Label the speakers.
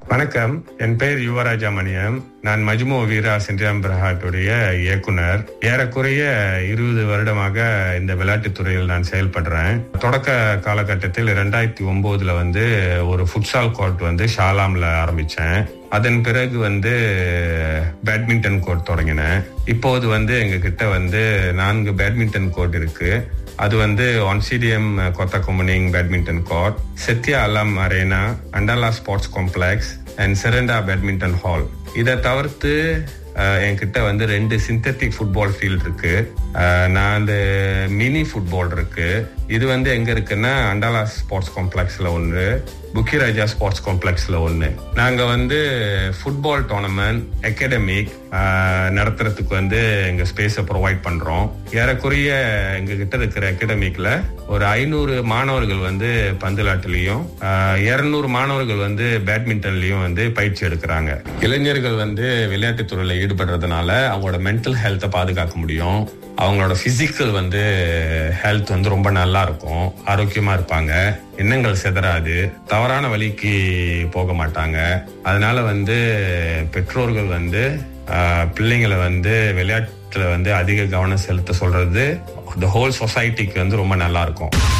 Speaker 1: வணக்கம் என் பெயர் யுவராஜா மணியம் நான் மஜ்மு வீரா சென்றியம் பிரஹாட்டுடைய இயக்குனர் ஏறக்குறைய இருபது வருடமாக இந்த விளையாட்டுத் துறையில் நான் செயல்படுறேன் தொடக்க காலகட்டத்தில் இரண்டாயிரத்தி ஒன்பதுல வந்து ஒரு ஃபுட்சால் கோர்ட் வந்து ஷாலாம்ல ஆரம்பிச்சேன் அதன் பிறகு வந்து பேட்மிண்டன் கோர்ட் தொடங்கினேன் இப்போது வந்து எங்க கிட்ட வந்து நான்கு பேட்மிண்டன் கோர்ட் இருக்கு அது வந்து ஒன்சிடிஎம் Kota Kemuning badminton court Setia Alam Arena Andala sports complex and Seranta badminton hall இதை தவிர்த்து அஹ், என்கிட்ட வந்து ரெண்டு சிந்தட்டிக் ஃபுட்பால் ஃபீல்ட் இருக்கு அஹ், நான் அந்த மினி ஃபுட்பால் இருக்கு இது வந்து எங்க இருக்குன்னா அண்டாலா ஸ்போர்ட்ஸ் காம்ப்ளெக்ஸ்ல ஒன்று புக்கிராஜா ஸ்போர்ட்ஸ் காம்ப்ளெக்ஸ்ல ஒன்று நாங்க வந்து ஃபுட்பால் டோர்னமெண்ட் அகாடமிக் நடத்துறதுக்கு வந்து எங்க ஸ்பேஸை ப்ரொவைட் பண்றோம் ஏறக்குறைய எங்க கிட்ட இருக்கிற அகாடமிக்ல ஒரு ஐநூறு மாணவர்கள் வந்து பந்துலாட்டுலயும் இருநூறு மாணவர்கள் வந்து பேட்மிண்டன்லயும் வந்து பயிற்சி எடுக்கிறாங்க இளைஞர்கள் வந்து விளையாட்டுத் துறையில ஈடுபடுறதுனால அவங்களோட மென்டல் ஹெல்த்தை பாதுகாக்க முடியும் அவங்களோட பிசிக்கல் வந்து ஹெல்த் வந்து ரொம்ப நல்லா இருக்கும் ஆரோக்கியமா இருப்பாங்க எண்ணங்கள் சிதறாது தவறான வழிக்கு போக மாட்டாங்க அதனால வந்து பெற்றோர்கள் வந்து ஆஹ், பிள்ளைங்களை வந்து விளையாட்டுல வந்து அதிக கவனம் செலுத்த சொல்றது the ஹோல் சொசைட்டிக்கு வந்து ரொம்ப நல்லா இருக்கும்